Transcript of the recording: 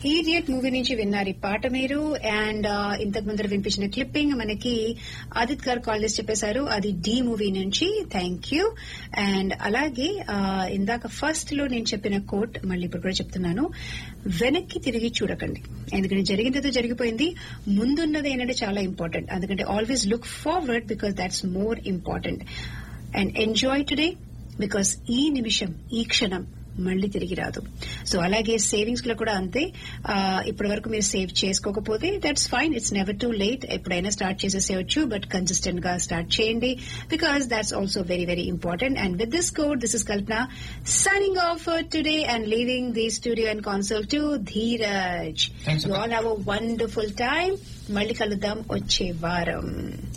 Idiot movie నుంచి విన్నారు ఈ పాట మీరు అండ్ ఇంతకు ముందర వినిపించిన క్లిప్పింగ్ మనకి ఆదిత్ గారు కాల్ చేసి చెప్పేశారు అది డి మూవీ నుంచి థ్యాంక్ యూ అండ్ అలాగే ఆ, ఇందాక ఫస్ట్ లో నేను చెప్పిన కోట్ మళ్ళీ ఇప్పుడు కూడా చెప్తున్నాను వెనక్కి తిరిగి చూడకండి ఎందుకంటే జరిగిందేదో జరిగిపోయింది ముందున్నది ఏంటంటే చాలా ఇంపార్టెంట్ ఎందుకంటే always look forward because that's more important and enjoy today because ఈ నిమిషం ఈ క్షణం మళ్ళీ తిరిగి రాదు సో అలాగే సేవింగ్స్ లో కూడా అంతే ఇప్పటి వరకు మీరు సేవ్ చేసుకోకపోతే that's fine it's never too late ఎప్పుడైనా స్టార్ట్ చేసేసేయచ్చు బట్ కన్సిస్టెంట్ గా స్టార్ట్ చేయండి because that's also very very important and with this code this is Kalpana signing off today and leaving the studio and console to Dheeraj Thanks, you Akka. All have a wonderful time మళ్ళీ కలుద్దాం వచ్చే వారం